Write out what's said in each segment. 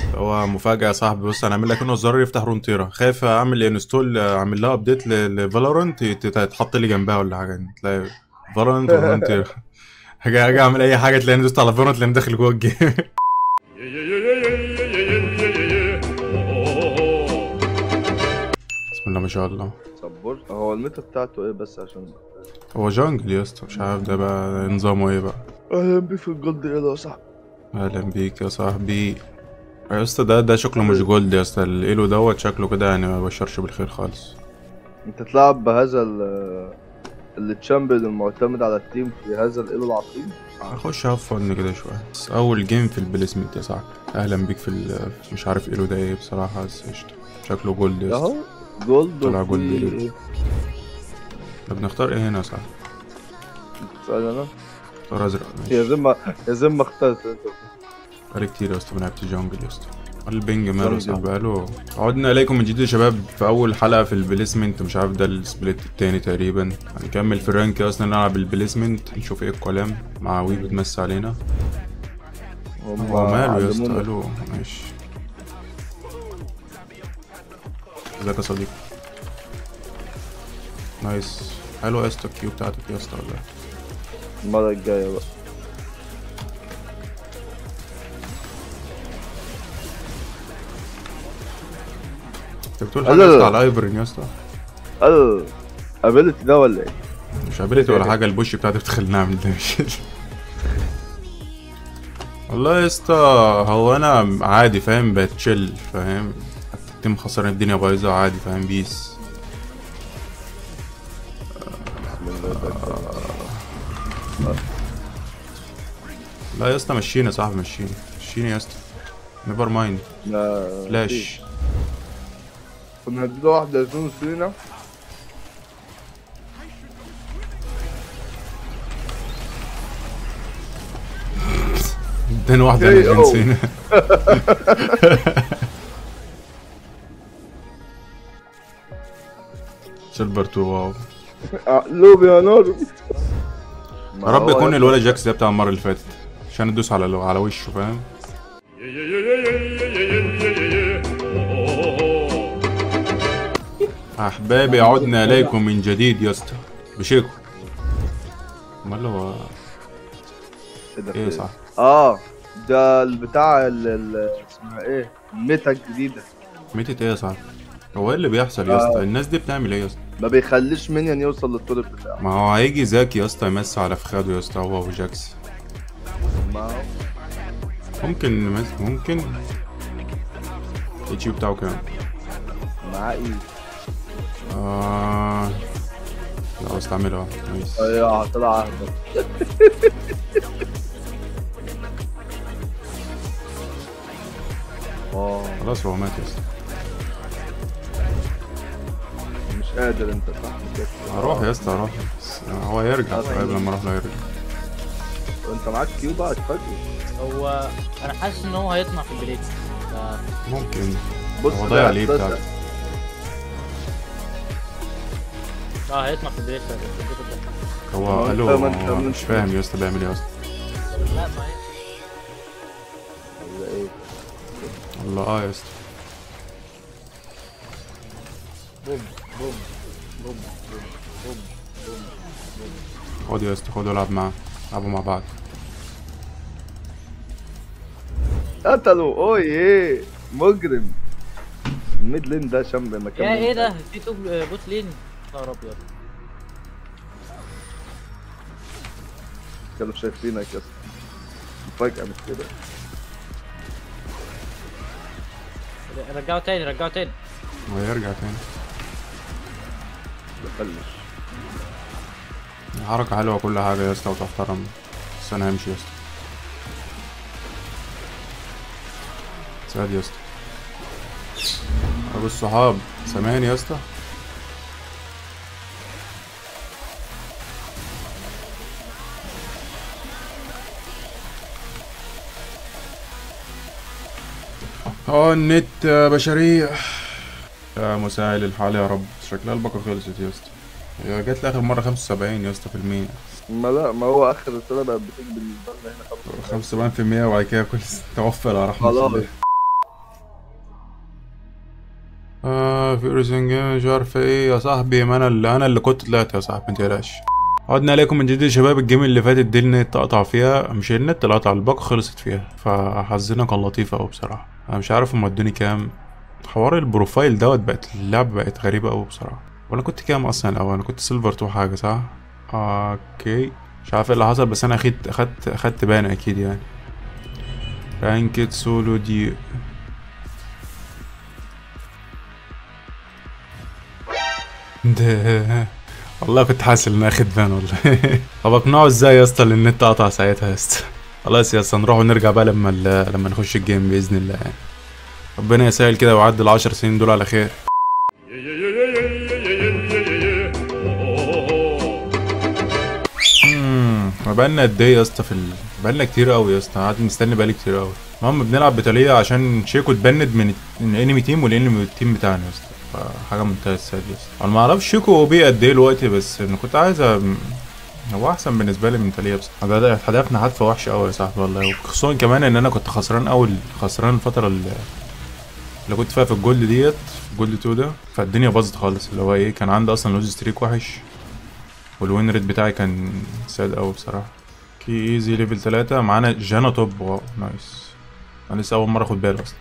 هو مفاجأة يا صاحبي بص انا اعمل لك انه الزرار يفتح رونتيرا خايف اعمل انستول اعمل لها ابديت لفالورانت تتحط لي جنبها ولا حاجة تلاقي فالورانت ورونتيرا هاجي هاجي اعمل اي حاجة تلاقيني دوست على فالورانت تلاقيني داخل جوه الجيم بسم الله ما شاء الله صبر هو الميتا بتاعته ايه بس عشان هو جانجل يا اسطى مش عارف ده بقى نظامه ايه بقى اهلا بيه في الجولد ايه ده يا صاحبي اهلا بيك يا صاحبي يا اسطى ده ده شكله مش جولد يا اسطى الايلو دوت شكله كده يعني ما بشرش بالخير خالص انت تلعب بهذا ال التشامبيون المعتمد على التيم في هذا الايلو العقيم هخش هفن كده شويه بس اول جيم في البليسمنت يا صاحبي اهلا بيك في ال- مش عارف ايلو ده ايه بصراحه بس قشطه شكله جولد يا اسطى اهو جولد طلع وفي- جولد إيلو. طب بنختار ايه هنا يا صاحبي سؤال انا اختار ازرق يا ماشي زلمة يا زلمة اخترت انت بقالي كتير يا اسطى ما لعبتش جانجل يا اسطى البنج ماله يا جانجل. صاحبي بقاله عدنا اليكم من جديد يا شباب في اول حلقه في البليسمنت مش عارف ده السبليت التاني تقريبا هنكمل في الرانك اصلا نلعب البليسمنت نشوف ايه الكلام مع وي بتمس علينا هم هو ماله يا اسطى علمونا. قالوا ماشي ازيك يا صديقي نايس حلو يا اسطى الكيو بتاعتك يا اسطى ولا إيه؟ المرة الجاية بقى انت بتقول لا، حاجه لا، يا اسطى لا. على ايفرين يا اسطى ال ابيلتي ده ولا ايه؟ مش ابيلتي ولا حاجه البوش بتاعتي بتخليني اعمل ده مش والله يا اسطى هو انا عادي فاهم بتشيل فاهم حتى التيم خسران الدنيا بايظه عادي فاهم بيس من ده لا يا اسطى مشينا يا صاحبي مشينا مشينا يا اسطى نيفر مايند لا فلاش كنا هنديله واحدة يزون فينا اداني واحده Hey, من oh. جنسينا سيلفر 2 واو لوب يا نار يا رب يكون الولد جاكس ده بتاع المره اللي فاتت عشان ندوس على على وشه فاهم احبابي عدنا اليكم من جديد يا اسطى بشيكو امال هو ايه صح اه ده البتاع ال- ال- اسمها ايه الميتا الجديدة ميتة ايه يا صاحبي هو ايه اللي بيحصل يا اسطى الناس دي بتعمل ايه يا اسطى ما بيخليش مينيون يوصل للطول بتاعه ما هو هيجي زاكي يا اسطى يمس على فخاده يا اسطى هو وجاكس ما هو ممكن نمس- ممكن الاتش بتاعه كام معاه ايه آه لا استعملها نايس ايوه طلع اهبل اه خلاص هو مات يا اسطى مش قادر انت صح كده. هروح يا اسطى هروح بس هو هيرجع طيب لما اروح له هيرجع انت معاك كيو بقى اتفاجئ هو انا حاسس ان هو هيطمع في البليد ف- ممكن بص هو ده ضيع ليه ده- بتاعته اه هيطمع في البليد فعلا. هو هو قال انت- له ما انت- هو ما مش انت- فاهم يا اسطى بيعمل ايه اصلا لا ما هي ولا ايه والله اه يا اسطى بوم بوم بوم بوم بوم بوم خد يا اسطى خد والعب معاه العبوا مع بعض قتلوا اوي ايه مجرم الميد لين ده شم مكان يا ايه ده في توب بوت لين يا نهار ابيض كانوا شايفينك يا اسطى مفاجأة مش كده رجعوا تاني رجعوا تاني وهيرجع تاني بفلش حركة حلوة وكل حاجة يا اسطى وتحترم بس انا همشي يا اسطى سعد يا اسطى ابو الصحاب سامعني يا اسطى اه النت يا بشرية يا مساعد الحال يا رب شكلها الباقة خلصت يا اسطى هي جت لي اخر مرة 75 يا اسطى في المية ما لا ما هو اخر رسالة بقت بتيجي بالنسبة لنا هنا خلاص 75% وبعد كده كل توفى على رحمة خلاص. الله اه في ريسنج مش عارف ايه يا صاحبي ما انا اللي انا اللي كنت طلعت يا صاحبي متقلقش عدنا عليكم من جديد يا شباب الجيم اللي فاتت دي النت قطع فيها مش النت اللي قطع الباقة خلصت فيها فحظنا كان لطيف اوي بصراحة انا مش عارف هما ادوني كام حوار البروفايل دوت بقت اللعبة بقت غريبة اوي بصراحة وانا كنت كام اصلا الاول انا كنت سيلفر تو حاجة صح اوكي مش عارف ايه اللي حصل بس انا اخدت اخدت اخدت بان اكيد يعني رانكت سولو دي ده والله كنت حاسس ان انا اخد بان والله طب اقنعه ازاي يا اسطى اللي النت قطع ساعتها يا اسطى خلاص يا اسطى نروح ونرجع بقى لما ال- لما نخش الجيم باذن الله يعني ربنا يسهل كده ويعدي العشر سنين دول على خير امم بقالنا قد ايه يا اسطى في ال... بقالنا كتير قوي يا اسطى قاعد مستني بقالي كتير قوي المهم بنلعب بتالية عشان شيكو اتبند من من الانمي تيم والانمي تيم بتاعنا يا اسطى فحاجه منتهى السعادة يا اسطى انا ما اعرفش شيكو هو بيه قد ايه دلوقتي بس انا كنت عايز أ- هو احسن بالنسبه لي من تالية بصراحه ده حدفنا حدفه وحشه قوي يا صاحبي والله وخصوصا كمان ان انا كنت خسران اول خسران الفتره اللي اللي كنت فيها في الجولد ديت في الجولد 2 ده فالدنيا باظت خالص اللي هو ايه كان عندي اصلا لوز ستريك وحش والوين ريت بتاعي كان ساد قوي بصراحه كي ايزي ليفل 3 معانا جانا توب واو نايس انا لسه اول مره اخد بالي اصلا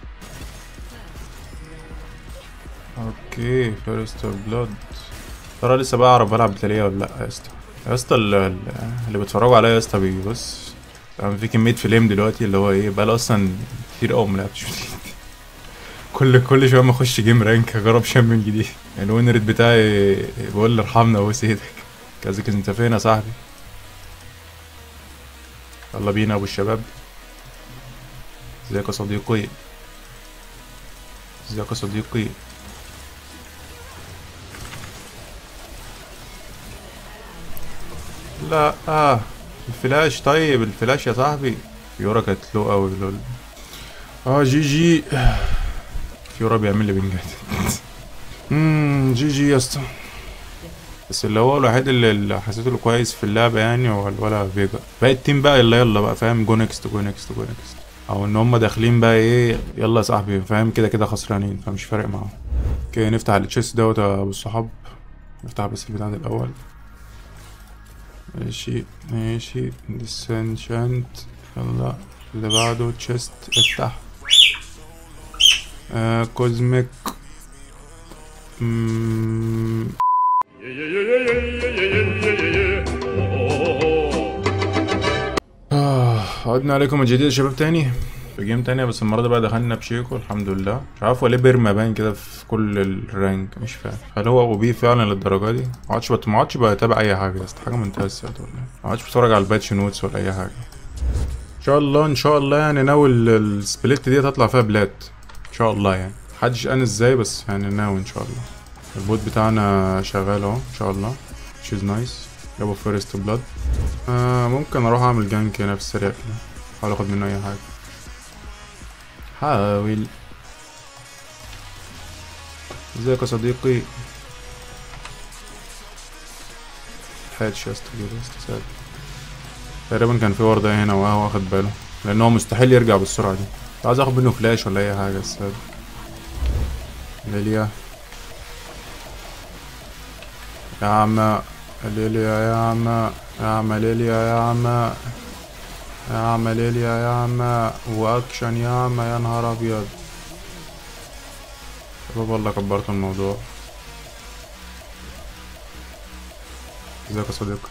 اوكي فيرست بلاد ترى لسه بقى اعرف بلعب بتالية ولا لا يا اسطى يا اسطى ال- ال- اللي بيتفرجوا عليا يا اسطى بيبص يعني في كميه فيلم دلوقتي اللي هو ايه بقى اصلا كتير قوي ملعبتش كل كل شويه ما اخش جيم رانك اجرب شامبيون جديد الوين ريت بتاعي بقول لي ارحمنا وبوس ايدك كازك انت فين يا صاحبي يلا بينا ابو الشباب ازيك يا صديقي ازيك يا صديقي لا اه الفلاش طيب الفلاش يا صاحبي فيورا كانت لو قوي لول اه جي جي فيورا بيعمل لي بنجات امم جي جي يا اسطى بس اللي هو الوحيد اللي, اللي حسيته له كويس في اللعبه يعني هو ولا فيجا باقي التيم بقى يلا يلا بقى فاهم جو نيكست جو نيكست جو نيكست او ان هم داخلين بقى ايه يلا يا صاحبي فاهم كده كده خسرانين فمش فارق معاهم اوكي نفتح التشيست دوت يا ابو الصحاب نفتح بس البتاع ده الاول ماشي ماشي ديسنشنت يلا اللي بعده تشيست افتح آه كوزميك مم، آه عدنا عليكم من جديد يا شباب تاني في جيم تانية بس المرة دي بقى دخلنا بشيكو الحمد لله مش عارف هو ليه بيرما باين كده في كل الرانك مش فاهم هل هو او بي فعلا للدرجة دي ما عادش بت- ما عادش بتابع اي حاجة بس حاجة منتهى السعادة والله ما عادش بتفرج على الباتش نوتس ولا اي حاجة ان شاء الله ان شاء الله يعني ناوي ال- السبليت دي تطلع فيها بلاد ان شاء الله يعني محدش قال ازاي بس يعني ناوي ان شاء الله البوت بتاعنا شغال اهو ان شاء الله which is nice جابوا فيرست بلاد آه ممكن اروح اعمل جانك هنا في السريع كده احاول اخد منه اي حاجة حاول ازيك يا صديقي حياتش يا اسطى كده يا اسطى ساد. تقريبا كان في وردة هنا وهو واخد باله لان هو مستحيل يرجع بالسرعة دي كنت عايز اخد منه فلاش ولا اي حاجة بس ليليا يا عم ليليا يا عم يا عم ليليا يا عم يا عم ليليا يا عم واكشن يا عم يا نهار ابيض شباب والله كبرت الموضوع ازيك يا صديقي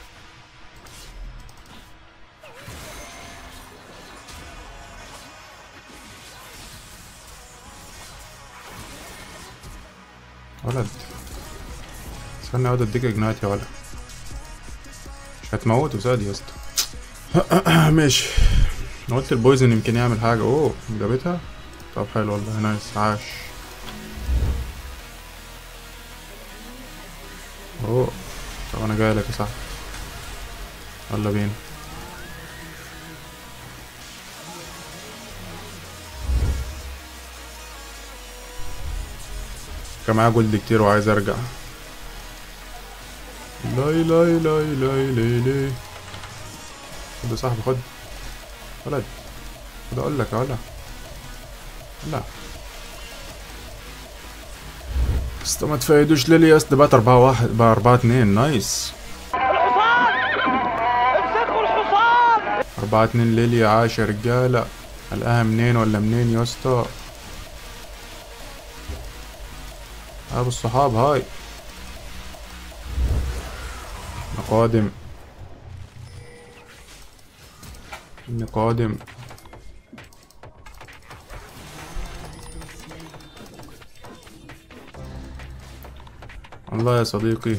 ولد استنى اقعد اديك اجنايت يا ولد مش هتموته ساد يا اسطى ماشي انا قلت البويزن يمكن يعمل حاجة اوه جابتها طب حلو والله نايس عاش اوه طب انا جاي لك يا صاحبي يلا بينا كان معايا جولد كتير وعايز ارجع لاي لاي لاي لاي لاي لاي خد يا صاحبي خد ولد خد اقول لك يا ولد لا اسطى ما تفايدوش ليلي يا اسطى بقت 4 1 بقى 4 2 نايس 4 2 ليلي عاش يا رجاله القاها منين ولا منين يا اسطى ابو الصحاب هاي أنا قادم إني قادم الله يا صديقي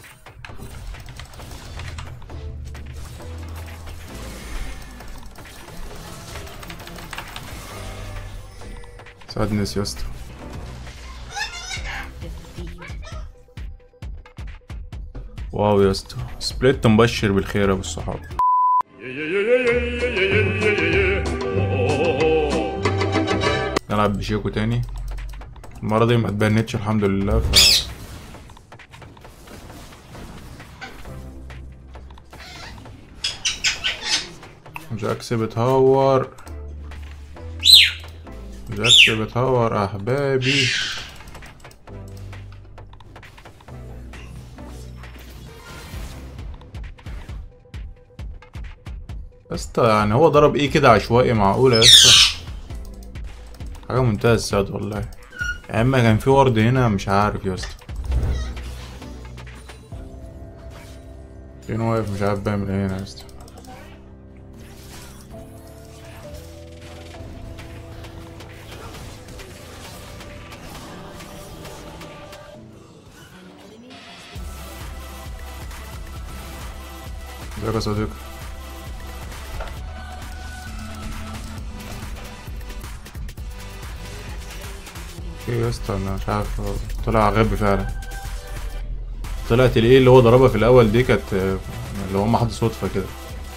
سادنس يا اسطى واو يا اسطى سبليت مبشر بالخير يا ابو الصحاب نلعب بشيكو تاني المرة دي ما اتبنتش الحمد لله ف جاكس بتهور جاكس بتهور احبابي يا اسطى يعني هو ضرب ايه كده عشوائي معقولة يا اسطى حاجة منتهى السعد والله يا اما كان في ورد هنا مش عارف يا اسطى فين واقف مش عارف بيعمل ايه هنا يا اسطى ازيك يا صديقي ايه يا اسطى انا مش عارف هو طلع غبي فعلا طلعت الايه اللي هو ضربها في الاول دي كانت آه، اللي هو محض صدفه كده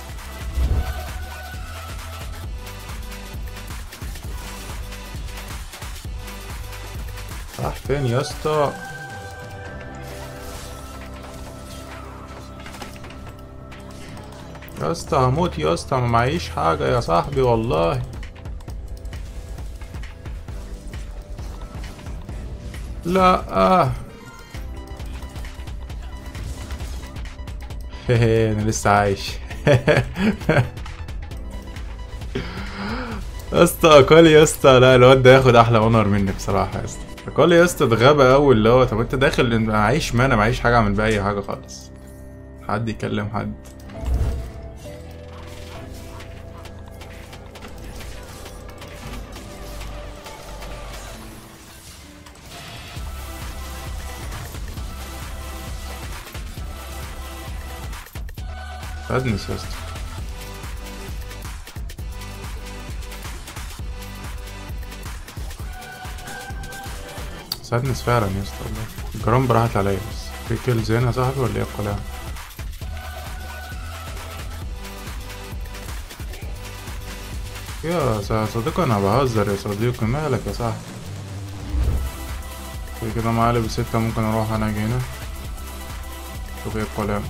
راح فين يا اسطى يا اسطى هموت يا اسطى ما معيش حاجه يا صاحبي والله لا آه. انا لسه عايش يا اسطى اكالي يا اسطى لا الواد ده ياخد احلى اونر مني بصراحه يا اسطى اكالي يا اسطى ده غبا قوي اللي هو طب انت داخل إن- معيش ما انا معيش حاجه اعمل بيها اي حاجه خالص حد يكلم حد سادنس يا اسطى سادنس فعلا يا اسطى والله الجرام راحت عليا بس في كيلز هنا يا صاحبي ولا ايه القلعة يا ص- صديقي انا بهزر يا صديقي مالك يا صاحبي في كده معايا بستة ممكن اروح انا اجي هنا شوف ايه القلعة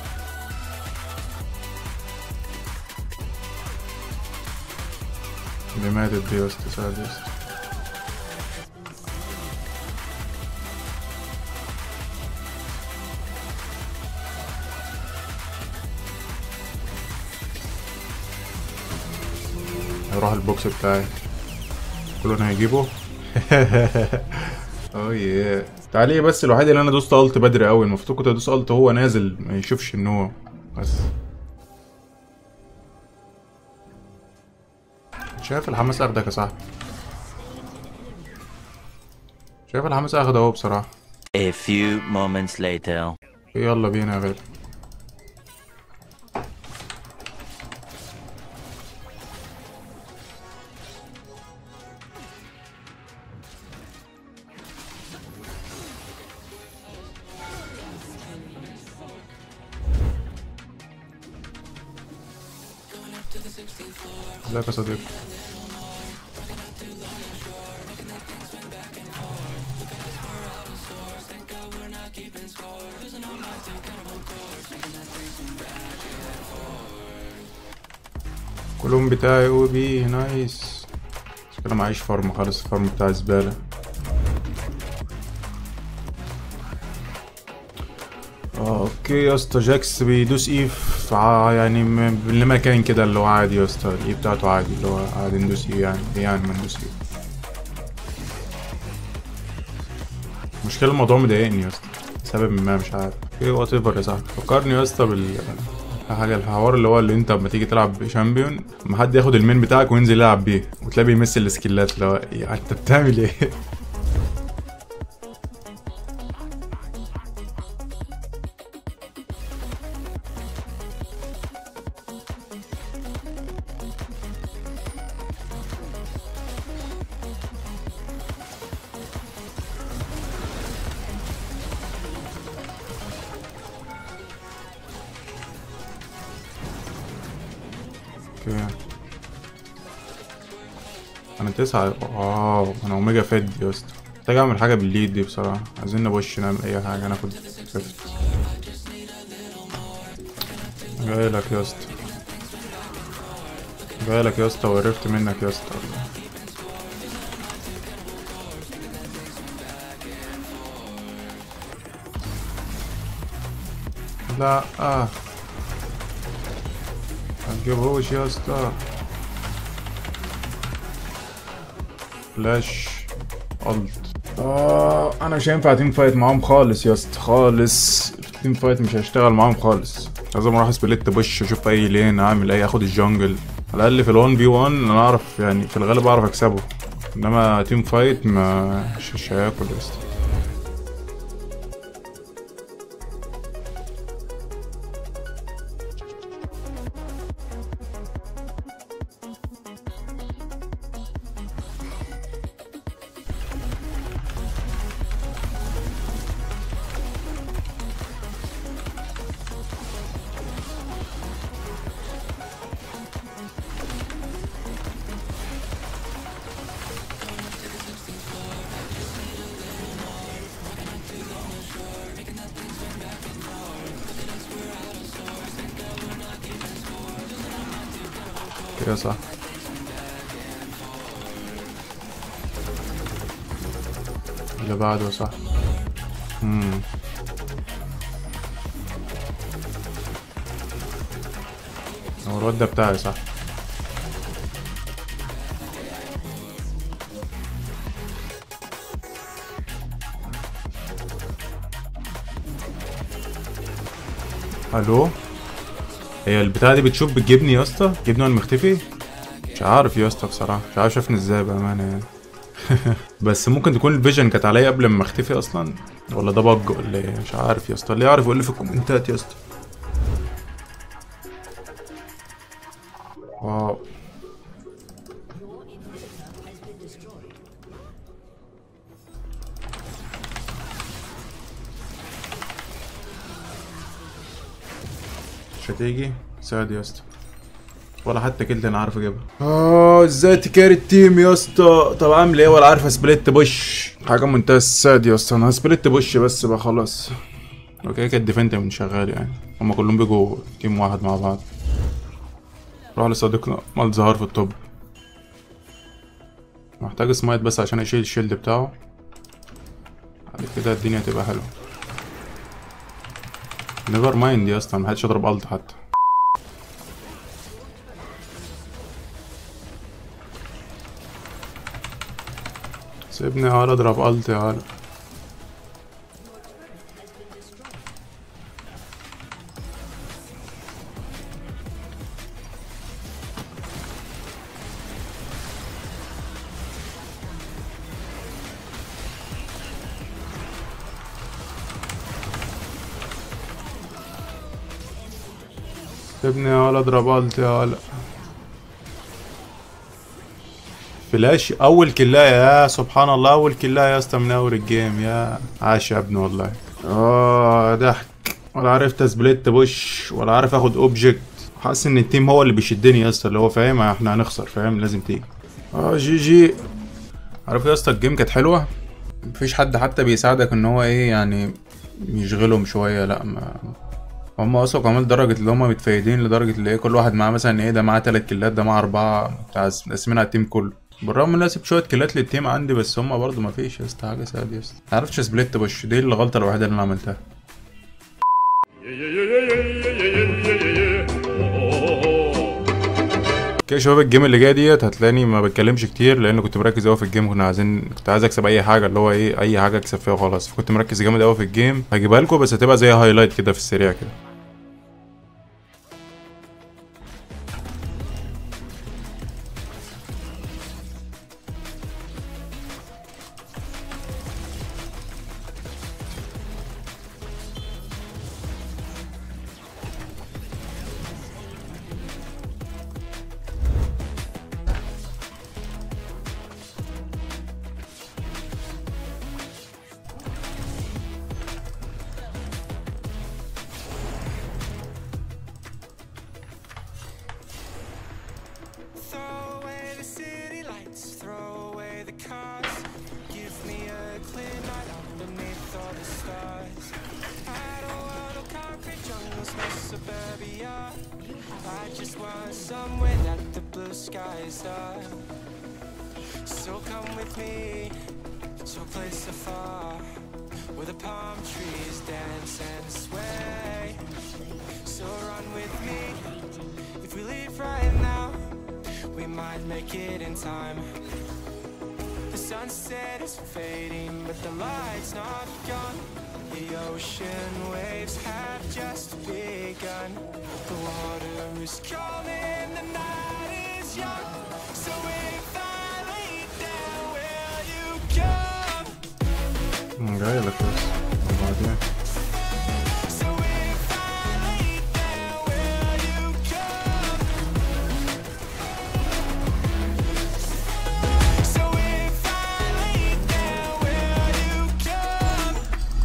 اللي ماتت دي يا اسطى سعد يا اسطى هروح البوكس بتاعي كلنا هيجيبه اوه ياه تعالي بس الوحيد اللي انا دوست الت بدري قوي المفروض كنت ادوس الت هو نازل ما يشوفش ان هو بس شايف الحماس اخدك يا صاحبي شايف الحماس اخده اهو بصراحة A few moments later. يلا بينا يا غالي ازيك يا صديقي كلهم بتاعي او بي نايس مش كده معيش فارم خالص الفارم بتاع زبالة اوكي يا اسطى جاكس بيدوس ايه في ع- يعني م- لمكان كده اللي هو عادي يا اسطى الايه بتاعته عادي اللي هو عادي ندوس ايه يعني ايه يعني ما ندوس ايه مشكلة الموضوع مضايقني يا اسطى لسبب ما مش عارف ايه وات ايفر يا صاحبي فكرني يا اسطى بال حاجة الحوار اللي هو اللي انت لما تيجي تلعب شامبيون ما حد ياخد المين بتاعك وينزل يلعب بيه وتلاقيه بيمثل السكيلات اللي هو يعني انت بتعمل ايه اوكي انا تسعة واو انا اوميجا فيد يا اسطى محتاج اعمل حاجة بالليد دي بصراحة عايزين نبوش نعمل اي حاجة ناخد فيفت جايلك يا اسطى جايلك يا اسطى وقرفت منك يا اسطى لا اه متجيبهوش يا اسطى فلاش الت اه انا مش هينفع تيم فايت معاهم خالص يا اسطى خالص تيم فايت مش هشتغل معاهم خالص لازم اروح سبليت بوش اشوف اي لين اعمل اي اخد الجنجل على الاقل في ال1 في 1 انا اعرف يعني في الغالب اعرف اكسبه انما تيم فايت ما مش مش هياكل يا اسطى كده صح اللي بعده صح امم هو الواد ده بتاعي صح الو هي البتاعة دي بتشوف بتجيبني يا اسطى جبني وانا مختفي مش عارف يا اسطى بصراحة مش عارف شافني ازاي بأمانة يعني بس ممكن تكون الفيجن كانت عليا قبل ما اختفي اصلا ولا ده بج ولا ايه مش عارف يا اسطى اللي يعرف يقول لي في الكومنتات يا اسطى واو مش هتيجي ساد يا اسطى ولا حتى كلت انا عارف اجيبها اه ازاي تكاري التيم يا اسطى طب اعمل ايه ولا عارف اسبليت بوش حاجه منتهى الساد يا اسطى انا هسبليت بوش بس بقى خلاص اوكي كده الديفنت من شغال يعني هما كلهم بيجوا تيم واحد مع بعض روح لصديقنا مال زهار في التوب محتاج سمايت بس عشان اشيل الشيلد بتاعه بعد كده الدنيا تبقى حلوه نيفر مايند يا اسطى محدش يضرب الت حتى سيبني يا علا اضرب الت يا علا سيبني يا علا اضرب الت يا علا فلاش اول كلاية يا سبحان الله اول كلاية يا اسطى من اول الجيم يا عاش يا ابني والله اه ضحك ولا عرفت اسبليت بوش ولا عارف اخد اوبجكت حاسس ان التيم هو اللي بيشدني يا اسطى اللي هو فاهم احنا هنخسر فاهم لازم تيجي اه جي جي عارف يا اسطى الجيم كانت حلوه مفيش حد حتى بيساعدك ان هو ايه يعني يشغلهم شويه لا ما هم اصلا كمان درجة اللي هم متفايدين لدرجة اللي ايه كل واحد معاه مثلا ايه ده معاه تلات كيلات ده معاه أربعة بتاع مقسمين على التيم كله بالرغم ان انا سبت شوية كيلات للتيم عندي بس هم برضه مفيش يا اسطى حاجة سهلة يا اسطى معرفتش سبليت بوش دي الغلطة الوحيدة اللي انا عملتها كده يا شباب الجيم اللي جايه ديت هتلاقيني ما بتكلمش كتير لان كنت مركز قوي في الجيم كنا عايزين كنت عايز اكسب اي حاجه اللي هو ايه اي حاجه اكسب فيها وخلاص فكنت مركز جامد قوي في الجيم هجيبها لكم بس هتبقى زي هايلايت كده في السريع كده Throw away the city lights, throw away the cars. Give me a clear night underneath all the stars. I don't want no concrete jungles, no suburbia. I just want somewhere that the blue skies are. So come with me to a place afar where the palm trees dance and sway. So run with me if we leave right now we might make it in time. The sunset is fading, but the light's not gone. The ocean waves have just begun. The water is calling, the night is young. So if I lay down, will you come? مم، جاي لك بس وبعدين So if I lay down, will you come? So if I lay down, will you come?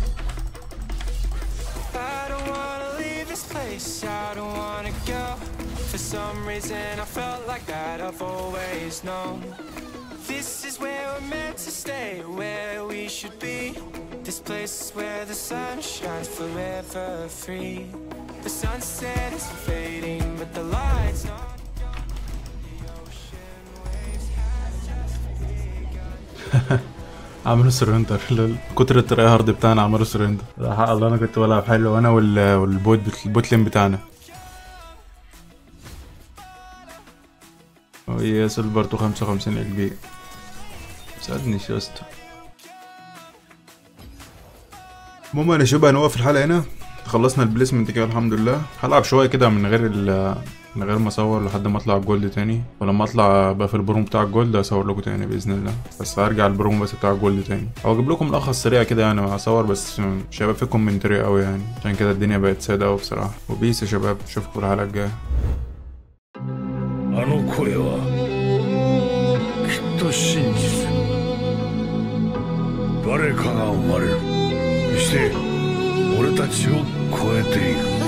I don't wanna leave this place, I don't wanna go. For some reason, I felt like that I've always known. This is where we're meant to stay, where we should be. This place is where the sun shines forever free. The sunset is fading, but the light's not gone. The ocean waves have just begun. عملوا سرندر كتر التراي هارد بتاعنا عملوا سرندر حق الله انا كنت بلعب حلو انا وال- والبوت البوت لين بتاعنا وهي سيلفر 55 ال بي ساعدنيش يا اسطى المهم انا شبه هنوقف الحلقه هنا خلصنا البليسمنت كده الحمد لله هلعب شويه كده من غير ال من غير ما اصور لحد ما اطلع الجولد تاني ولما اطلع بقى في البروم بتاع الجولد اصور لكم تاني باذن الله بس هرجع البروم بس بتاع الجولد تاني او اجيب لكم ملخص سريع كده يعني هصور بس مش هيبقى في كومنتري قوي يعني عشان كده الدنيا بقت ساده قوي بصراحه وبيس يا شباب اشوفكم الحلقه الجايه あの声はきっと真実誰かが生まれるそして俺たちを超えていく